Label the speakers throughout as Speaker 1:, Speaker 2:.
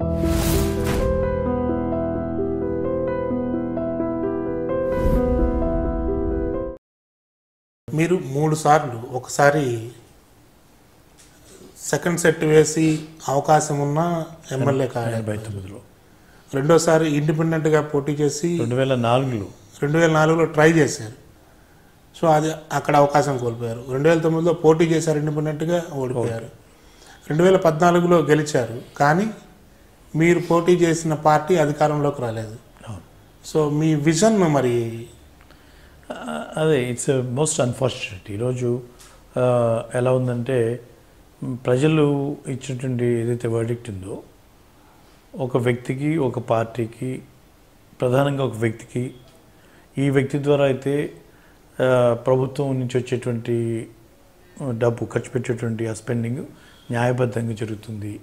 Speaker 1: మీరు మూడు సార్లు ఒకసారి సెకండ్ సెట్ వేసి అవకాశం ఉన్న ఎమ్మెల్యే కాలేదు
Speaker 2: ఎనభై తొమ్మిదిలో
Speaker 1: రెండోసారి ఇండిపెండెంట్గా పోటీ చేసి
Speaker 2: రెండు వేల నాలుగులో
Speaker 1: రెండు వేల నాలుగులో ట్రై చేశారు సో అది అక్కడ అవకాశం కోల్పోయారు రెండు వేల తొమ్మిదిలో పోటీ చేశారు ఇండిపెండెంట్గా ఓడిపోయారు రెండు వేల పద్నాలుగులో గెలిచారు కానీ మీరు పోటీ చేసిన పార్టీ అధికారంలోకి రాలేదు
Speaker 2: అవును.
Speaker 1: సో మీ విజన్ మరి
Speaker 2: ఆ, అదే ఇట్స్ మోస్ట్ అన్ఫార్చునేట్ ఈరోజు ఆ, ఎలా ఉందంటే మ్, ప్రజలు ఇచ్చినటువంటి ఏదైతే వర్డిక్ట్ ఉందో ఒక వ్యక్తికి ఒక పార్టీకి ప్రధానంగా ఒక వ్యక్తికి ఈ వ్యక్తి ద్వారా అయితే ఆ, ప్రభుత్వం నుంచి వచ్చేటువంటి డబ్బు ఖర్చు పెట్టేటువంటి ఆ స్పెండింగ్ న్యాయబద్ధంగా జరుగుతుంది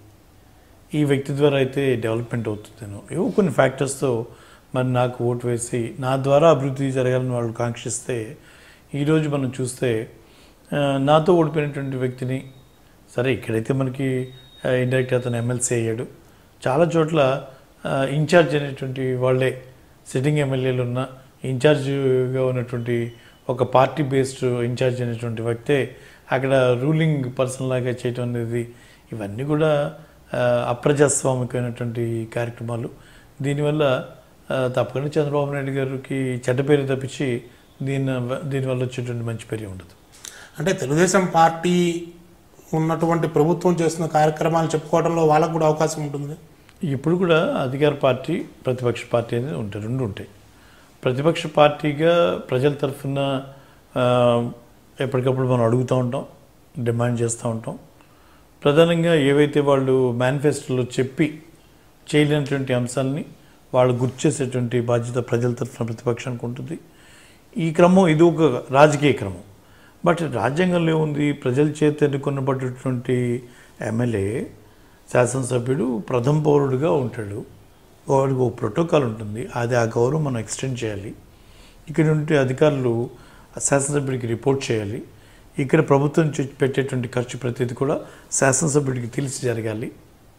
Speaker 2: ఈ వ్యక్తి ద్వారా అయితే డెవలప్మెంట్ అవుతుందేనో ఏవో కొన్ని ఫ్యాక్టర్స్తో మరి నాకు ఓటు వేసి నా ద్వారా అభివృద్ధి జరగాలని వాళ్ళు కాంక్షిస్తే ఈరోజు మనం చూస్తే ఆ, నాతో ఓడిపోయినటువంటి వ్యక్తిని సరే ఇక్కడైతే మనకి ఇండైరెక్ట్ అతను ఎమ్మెల్సీ అయ్యాడు చాలా చోట్ల ఆ, ఇన్ఛార్జ్ అనేటువంటి వాళ్ళే సిట్టింగ్ ఎమ్మెల్యేలు ఉన్న ఇన్ఛార్జ్గా ఉన్నటువంటి ఒక పార్టీ బేస్డ్ ఇన్ఛార్జ్ అనేటువంటి వ్యక్తే అక్కడ రూలింగ్ పర్సన్ లాగా చేయటం అనేది ఇవన్నీ కూడా ఆ, అప్రజాస్వామికమైనటువంటి కార్యక్రమాలు దీనివల్ల ఆ, తప్పకుండా చంద్రబాబు నాయుడు గారికి చెడ్డ పేరు తప్పించి దీని దీనివల్ల వచ్చేటువంటి మంచి పేరు ఉండదు
Speaker 1: అంటే తెలుగుదేశం పార్టీ ఉన్నటువంటి ప్రభుత్వం చేస్తున్న కార్యక్రమాలు చెప్పుకోవడంలో వాళ్ళకు కూడా అవకాశం ఉంటుంది
Speaker 2: ఇప్పుడు కూడా అధికార పార్టీ ప్రతిపక్ష పార్టీ అనేది ఉంటాయి రెండు ఉంటాయి ప్రతిపక్ష పార్టీగా ప్రజల తరఫున ఆ, ఎప్పటికప్పుడు మనం అడుగుతూ ఉంటాం డిమాండ్ చేస్తూ ఉంటాం ప్రధానంగా ఏవైతే వాళ్ళు మేనిఫెస్టోలో చెప్పి చేయలేనటువంటి అంశాలని వాళ్ళు గుర్తు చేసేటువంటి బాధ్యత ప్రజల తరఫున ప్రతిపక్షానికి ఉంటుంది ఈ క్రమం ఇది ఒక రాజకీయ క్రమం బట్ రాజ్యాంగంలో ఏముంది ప్రజల చేత ఎన్నుకొనబడినటువంటి ఎమ్మెల్యే శాసనసభ్యుడు ప్రథమ పౌరుడుగా ఉంటాడు వాడికి ఒక ప్రోటోకాల్ ఉంటుంది అది ఆ గౌరవం మనం ఎక్స్టెండ్ చేయాలి ఇక్కడ ఉంటే అధికారులు ఆ శాసనసభ్యుడికి రిపోర్ట్ చేయాలి ఇక్కడ ప్రభుత్వం నుంచి పెట్టేటువంటి ఖర్చు ప్రతిదీ కూడా శాసనసభ్యుడికి తెలిసి జరగాలి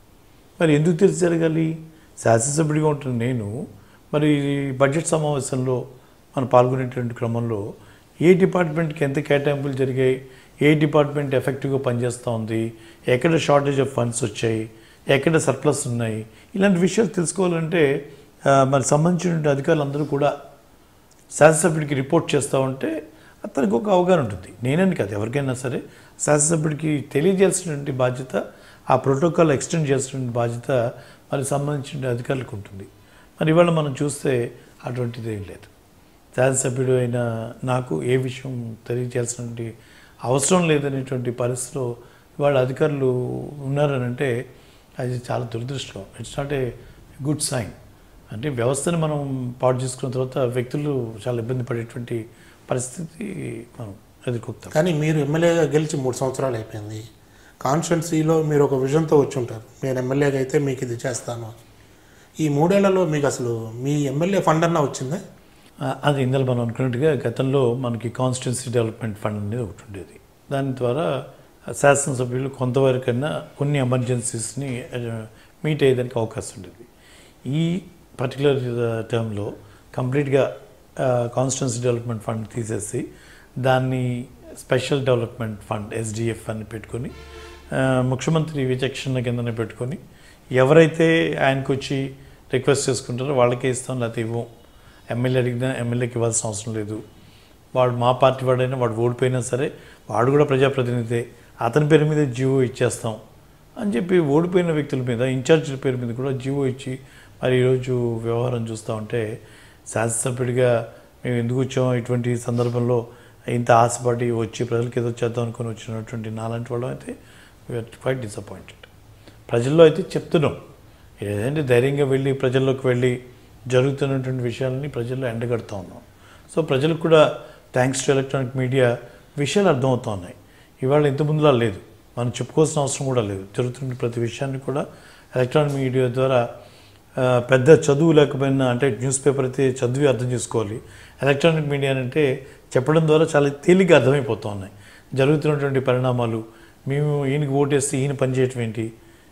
Speaker 2: మరి ఎందుకు తెలిసి జరగాలి శాసనసభ్యుడిగా ఉంటున్న నేను మరి బడ్జెట్ సమావేశంలో మనం పాల్గొనేటువంటి క్రమంలో ఏ డిపార్ట్మెంట్కి ఎంత కేటాయింపులు జరిగాయి ఏ డిపార్ట్మెంట్ ఎఫెక్టివ్గా పనిచేస్తూ ఉంది ఎక్కడ షార్టేజ్ ఆఫ్ ఫండ్స్ వచ్చాయి ఎక్కడ సర్ప్లస్ ఉన్నాయి ఇలాంటి విషయాలు తెలుసుకోవాలంటే ఆ, మరి సంబంధించిన అధికారులందరూ కూడా శాసనసభ్యుడికి రిపోర్ట్ చేస్తూ ఉంటే అతనికి ఒక అవగాహన ఉంటుంది నేనని కాదు ఎవరికైనా సరే శాసనసభ్యుడికి తెలియజేయాల్సినటువంటి బాధ్యత ఆ ప్రోటోకాల్ ఎక్స్టెండ్ చేయాల్సినటువంటి బాధ్యత మరి సంబంధించిన అధికారులకు ఉంటుంది మరి ఇవాళ మనం చూస్తే అటువంటిది ఏం లేదు శాసనసభ్యుడు అయిన నాకు ఏ విషయం తెలియజేయాల్సినటువంటి అవసరం లేదనేటువంటి పరిస్థితిలో ఇవాళ అధికారులు ఉన్నారని అంటే అది చాలా దురదృష్టం it's not a good sign అంటే వ్యవస్థని మనం పాడు చేసుకున్న తర్వాత వ్యక్తులు చాలా ఇబ్బంది పడేటువంటి పరిస్థితి మనం ఎదుర్కొంటాం
Speaker 1: కానీ మీరు ఎమ్మెల్యేగా గెలిచి మూడు సంవత్సరాలు అయిపోయింది కాన్స్టిట్యున్సీలో మీరు ఒక విజన్తో వచ్చి ఉంటారు నేను ఎమ్మెల్యేగా అయితే మీకు ఇది చేస్తాను అని. ఈ మూడేళ్లలో మీకు అసలు మీ ఎమ్మెల్యే ఫండ్ అన్నా వచ్చిందా
Speaker 2: ఆ, అది ఇందులో మనం అనుకున్నట్టుగా గతంలో మనకి కాన్స్టిట్యున్సీ డెవలప్మెంట్ ఫండ్ అనేది ఒకటి ఉండేది దాని ద్వారా శాసనసభ్యులు కొంతవరకైనా కొన్ని ఎమర్జెన్సీస్ని మీట్ అయ్యేదానికి అవకాశం ఉండేది ఈ పర్టికులర్ టర్మ్లో కంప్లీట్గా కాన్స్టిట్యున్సీ డెవలప్మెంట్ ఫండ్ తీసేసి దాన్ని స్పెషల్ డెవలప్మెంట్ ఫండ్ ఎస్డిఎఫ్ అని పెట్టుకొని ఆ, ముఖ్యమంత్రి విచక్షణ కిందనే పెట్టుకొని ఎవరైతే ఆయనకు వచ్చి రిక్వెస్ట్ చేసుకుంటారో వాళ్ళకే ఇస్తాం లేకపోతే ఇవ్వం ఎమ్మెల్యే అడిగినా ఎమ్మెల్యేకి ఇవ్వాల్సిన అవసరం లేదు వాడు మా పార్టీ వాడైనా వాడు ఓడిపోయినా సరే వాడు కూడా ప్రజాప్రతినిధి అతని పేరు మీద జీవో ఇచ్చేస్తాం అని చెప్పి ఓడిపోయిన వ్యక్తుల మీద ఇన్ఛార్జీల పేరు మీద కూడా జీవో ఇచ్చి మరి ఈరోజు వ్యవహారం చూస్తూ ఉంటే శాసనసభ్యుడిగా మేము ఎందుకు వచ్చామో ఇటువంటి సందర్భంలో ఇంత ఆశపడి వచ్చి ప్రజలకు ఏదో చేద్దాం అనుకొని వచ్చినటువంటి నాలాంటి వాళ్ళం అయితే వీఆర్ క్వైట్ డిసప్పాయింటెడ్ ప్రజల్లో అయితే చెప్తున్నాం ఏదంటే ధైర్యంగా వెళ్ళి ప్రజల్లోకి వెళ్ళి జరుగుతున్నటువంటి విషయాలని ప్రజల్లో ఎండగడుతూ ఉన్నాం సో ప్రజలకు కూడా థ్యాంక్స్ టు ఎలక్ట్రానిక్ మీడియా విషయాలు అర్థమవుతూ ఉన్నాయి ఇవాళ ఇంత ముందులా లేదు మనం చెప్పుకోవాల్సిన అవసరం కూడా లేదు జరుగుతున్న ప్రతి విషయాన్ని కూడా ఎలక్ట్రానిక్ మీడియా ద్వారా ఆ, పెద్ద చదువు లేకపోయినా అంటే న్యూస్ పేపర్ అయితే చదివి అర్థం చేసుకోవాలి ఎలక్ట్రానిక్ మీడియా అంటే చెప్పడం ద్వారా చాలా తేలిగ్గా అర్థమైపోతూ ఉన్నాయి జరుగుతున్నటువంటి పరిణామాలు మేము ఈయనకి ఓటేస్తే ఈయన పనిచేయటం ఏంటి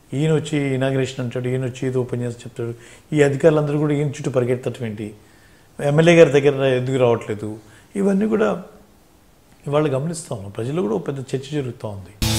Speaker 2: ఈయన వచ్చి ఇనాగ్రేషన్ అంటాడు ఈయన వచ్చి ఇది ఓపెన్ చేసి చెప్తాడు ఈ అధికారులందరూ కూడా ఈయన చుట్టూ పరిగెత్తటం ఏంటి ఎమ్మెల్యే గారి దగ్గర ఎందుకు రావట్లేదు ఇవన్నీ కూడా ఇవాళ గమనిస్తా ఉన్నాం ప్రజల్లో కూడా ఒక పెద్ద చర్చ జరుగుతూ ఉంది